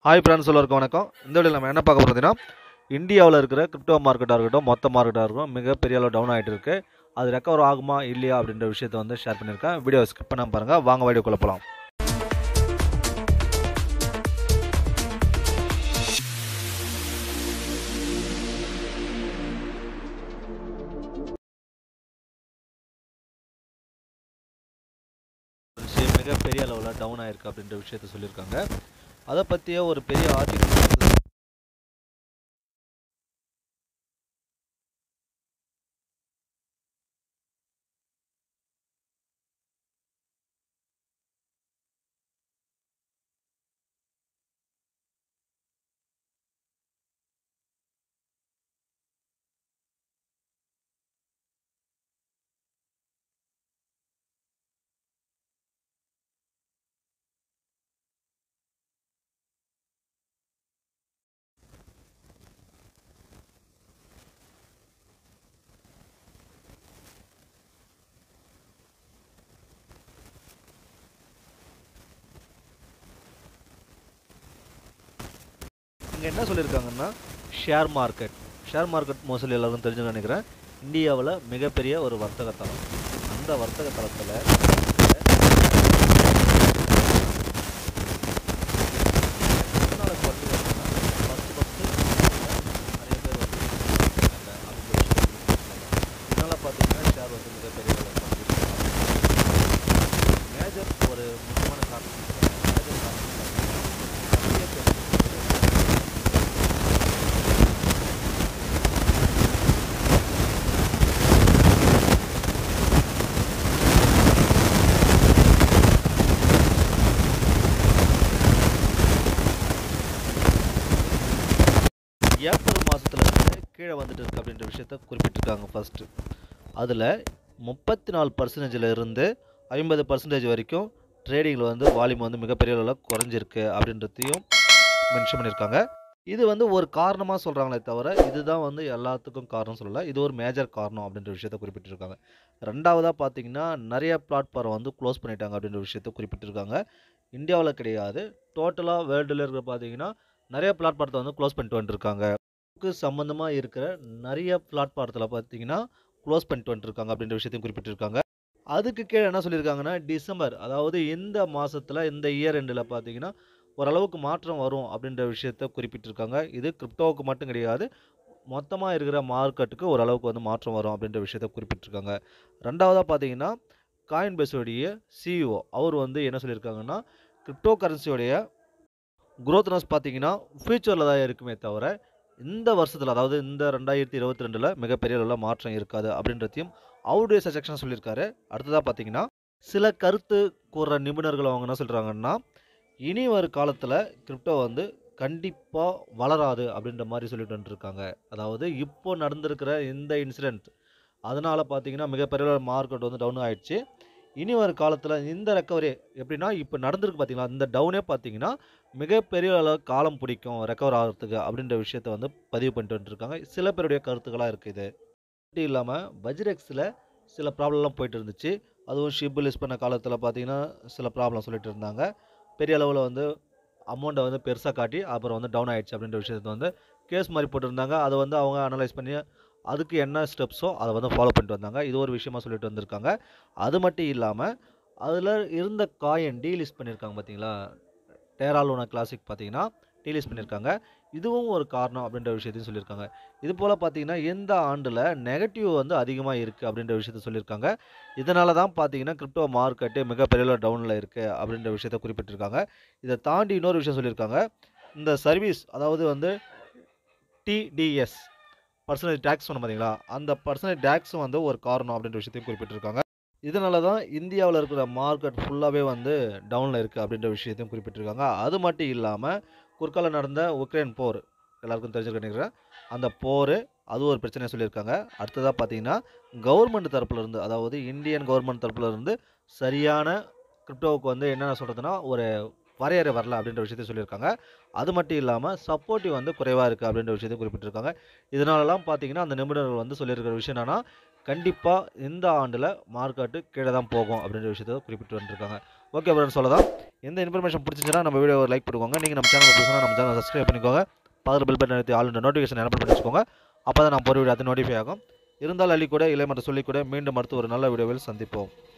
hi friends எல்லாருக்கும் வணக்கம் இந்த வீடியோவில் நம்ம என்ன பார்க்க போகிறோம் பார்த்தீங்கன்னா இந்தியாவில் இருக்கிற கிரிப்டோ மார்க்கெட்டாக இருக்கட்டும் மொத்த மார்க்கெட்டாக இருக்கட்டும் மிகப்பெரிய அளவு டவுன் ஆகிட்டு இருக்கு அது ரெக்கவர் ஆகுமா இல்லையா அப்படின்ற விஷயத்தை வந்து ஷேர் பண்ணியிருக்கேன் வீடியோ ஸ்கிப் பண்ணாம பாருங்கள் வாங்க வீடியோக்குள்ள போகலாம் விஷயம் மிகப்பெரிய அளவில் டவுன் ஆயிருக்கு அப்படின்ற விஷயத்த சொல்லியிருக்காங்க அதை பற்றிய ஒரு பெரிய ஆர்டிகல் இங்கே என்ன சொல்லியிருக்காங்கன்னா share market share market mostly எல்லாருக்கும் தெரிஞ்சுன்னு நினைக்கிறேன் இந்தியாவில் மிகப்பெரிய ஒரு வர்த்தக தளம் அந்த வர்த்தக தளத்தில் இதனால் பார்த்தீங்கன்னா ஷேர் வந்து மிகப்பெரிய மேஜர் ஒரு முக்கியமான காரணம் மேஜர் காரணம் நிறைய பேர் ஏப்ரல் மாதத்துல இருந்து கீழே வந்துட்டு இருக்கு அப்படின்ற விஷயத்த குறிப்பிட்டிருக்காங்க ஃபர்ஸ்ட் அதில் முப்பத்தி நாலு பர்சன்டேஜில் இருந்து ஐம்பது பர்சன்டேஜ் வரைக்கும் ட்ரேடிங்கில் வந்து வால்யூம் வந்து மிகப்பெரிய அளவில் குறைஞ்சிருக்கு அப்படின்றதையும் மென்ஷன் பண்ணியிருக்காங்க இது வந்து ஒரு காரணமாக சொல்கிறாங்களே தவிர இதுதான் வந்து எல்லாத்துக்கும் காரணம் சொல்லலை இது ஒரு மேஜர் காரணம் அப்படின்ற விஷயத்த குறிப்பிட்டிருக்காங்க ரெண்டாவதாக பார்த்தீங்கன்னா நிறைய பிளாட்ஃபார்ம் வந்து க்ளோஸ் பண்ணிட்டாங்க அப்படின்ற விஷயத்த குறிப்பிட்டிருக்காங்க இந்தியாவில் கிடையாது டோட்டலாக வேர்ல்டில் இருக்கிற பார்த்தீங்கன்னா நிறைய பிளாட்ஃபார்த்தை வந்து க்ளோஸ் பண்ணிட்டு வந்துருக்காங்க சம்மந்தமாக இருக்கிற நிறைய பிளாட்ஃபார்த்தில் பார்த்தீங்கன்னா க்ளோஸ் பண்ணிட்டு வந்துருக்காங்க அப்படின்ற விஷயத்தையும் குறிப்பிட்டிருக்காங்க அதுக்கு கீழே என்ன சொல்லியிருக்காங்கன்னா டிசம்பர் அதாவது இந்த மாதத்தில் இந்த இயர் எண்டில் பார்த்தீங்கன்னா ஓரளவுக்கு மாற்றம் வரும் அப்படின்ற விஷயத்த குறிப்பிட்டிருக்காங்க இது கிரிப்டோவுக்கு மட்டும் கிடையாது மொத்தமாக இருக்கிற மார்க்கெட்டுக்கு ஓரளவுக்கு வந்து மாற்றம் வரும் அப்படின்ற விஷயத்த குறிப்பிட்டிருக்காங்க ரெண்டாவதாக பார்த்தீங்கன்னா காயின் பேஸோடைய சிஇஓ அவர் வந்து என்ன சொல்லியிருக்காங்கன்னா கிரிப்டோ கரன்சியோடைய குரோத்னஸ் பார்த்தீங்கன்னா ஃப்யூச்சரில் தான் இருக்குமே தவிர இந்த வருஷத்தில் அதாவது இந்த ரெண்டாயிரத்தி இருபத்தி ரெண்டில் மிகப்பெரிய அளவில் மாற்றம் இருக்காது அப்படின்றதையும் அவருடைய சஜெக்ஷன் சொல்லியிருக்காரு அடுத்ததாக பார்த்தீங்கன்னா சில கருத்து கூறுற நிபுணர்கள் அவங்க என்ன சொல்கிறாங்கன்னா இனி வரும் காலத்தில் கிரிப்டோ வந்து கண்டிப்பாக வளராது அப்படின்ற மாதிரி சொல்லிட்டு வந்துருக்காங்க அதாவது இப்போ நடந்திருக்கிற இந்த இன்சிடெண்ட் அதனால் பார்த்தீங்கன்னா மிகப்பெரிய மார்க்கெட் வந்து டவுன் ஆயிடுச்சு இனி வரும் காலத்தில் இந்த ரெக்கவரி எப்படின்னா இப்போ நடந்திருக்கு பார்த்தீங்களா இந்த டவுனே பார்த்தீங்கன்னா மிகப்பெரிய அளவு காலம் பிடிக்கும் ரெக்கவர் ஆகிறதுக்கு அப்படின்ற விஷயத்த வந்து பதிவு பண்ணிட்டு வந்துருக்காங்க சில பேருடைய கருத்துக்களாக இருக்குது இது மட்டும் இல்லாமல் பஜ்ரெக்ஸில் சில ப்ராப்ளம்லாம் போயிட்டு இருந்துச்சு அதுவும் ஷிப் லிஸ்ட் பண்ண காலத்தில் பார்த்தீங்கன்னா சில ப்ராப்ளம் சொல்லிட்டு இருந்தாங்க பெரிய அளவில் வந்து அமௌண்ட்டை வந்து பெருசாக காட்டி அப்புறம் வந்து டவுன் ஆயிடுச்சு அப்படின்ற விஷயத்தை வந்து கேஸ் மாதிரி போட்டிருந்தாங்க அதை வந்து அவங்க அனலைஸ் பண்ணி அதுக்கு என்ன ஸ்டெப்ஸோ அதை வந்து ஃபாலோ பண்ணிட்டு வந்தாங்க இது ஒரு விஷயமா சொல்லிட்டு வந்திருக்காங்க அது மட்டும் இல்லாமல் அதில் இருந்த காயின் டீலிஸ்ட் பண்ணியிருக்காங்க பார்த்தீங்களா டேராலோனா கிளாசிக் பார்த்தீங்கன்னா டீலிஸ்ட் பண்ணியிருக்காங்க இதுவும் ஒரு காரணம் அப்படின்ற விஷயத்தையும் சொல்லியிருக்காங்க இது போல் பார்த்தீங்கன்னா இந்த ஆண்டில் நெகட்டிவ் வந்து அதிகமாக இருக்குது அப்படின்ற விஷயத்த சொல்லியிருக்காங்க இதனால தான் பார்த்தீங்கன்னா கிரிப்டோ மார்க்கெட்டு மிகப்பெரிய டவுனில் இருக்குது அப்படின்ற விஷயத்த குறிப்பிட்டிருக்காங்க இதை தாண்டி இன்னொரு விஷயம் சொல்லியிருக்காங்க இந்த சர்வீஸ் அதாவது வந்து டிடிஎஸ் பர்சனல் டேக்ஸ் சொன்ன பார்த்தீங்களா அந்த பர்சனல் டேக்ஸும் வந்து ஒரு காரணம் அப்படின்ற விஷயத்தையும் குறிப்பிட்டிருக்காங்க இதனால தான் இந்தியாவில் இருக்கிற மார்க்கெட் ஃபுல்லாகவே வந்து டவுனில் இருக்குது அப்படின்ற விஷயத்தையும் குறிப்பிட்டிருக்காங்க அது மட்டும் இல்லாமல் குறுக்கால நடந்த உக்ரைன் போர் எல்லாருக்கும் தெரிஞ்சுக்க நினைக்கிறேன் அந்த போர் அது ஒரு பிரச்சனை சொல்லியிருக்காங்க அடுத்ததாக பார்த்தீங்கன்னா கவர்மெண்ட் தரப்புல இருந்து அதாவது இந்தியன் கவர்மெண்ட் தரப்புல இருந்து சரியான கிரிப்டோவுக்கு வந்து என்னென்ன சொல்கிறதுனா ஒரு வரையறை வரல அப்படின்ற விஷயத்தை சொல்லியிருக்காங்க அது மட்டும் இல்லாமல் சப்போர்ட்டிவ் வந்து குறைவாக இருக்குது அப்படின்ற விஷயத்தை குறிப்பிட்டிருக்காங்க இதனாலலாம் பார்த்தீங்கன்னா அந்த நிபுணர்கள் வந்து சொல்லியிருக்கிற விஷயம் என்னன்னா கண்டிப்பாக இந்த ஆண்டில் மார்க்கெட்டு கீழே தான் போகும் அப்படின்ற விஷயத்த குறிப்பிட்டு வந்திருக்காங்க ஓகே ஃப்ரெண்ட்ஸ் சொல்லதான் எந்த இன்ஃபர்மேஷன் பிடிச்சிச்சுன்னா நம்ம வீடியோ லைக் பண்ணிக்கோங்க நீங்கள் நம்ம சேனல் புதுசுனா நம்ம சேனல் சப்ஸ்கிரைப் பண்ணிக்கோங்க பக்கத்தில் பில் பட்டன் எடுத்து ஆல் நோட்டிஃபிகேஷன் எனபிள் பண்ணி வச்சுக்கோங்க அப்போ தான் நான் போகிற வீடியோ அது நோட்டிஃபை ஆகும் இருந்தால் அள்ளி கூட இல்லை மற்ற சொல்லி கூட மீண்டும் அடுத்து ஒரு நல்ல வீடியோவில் சந்திப்போம்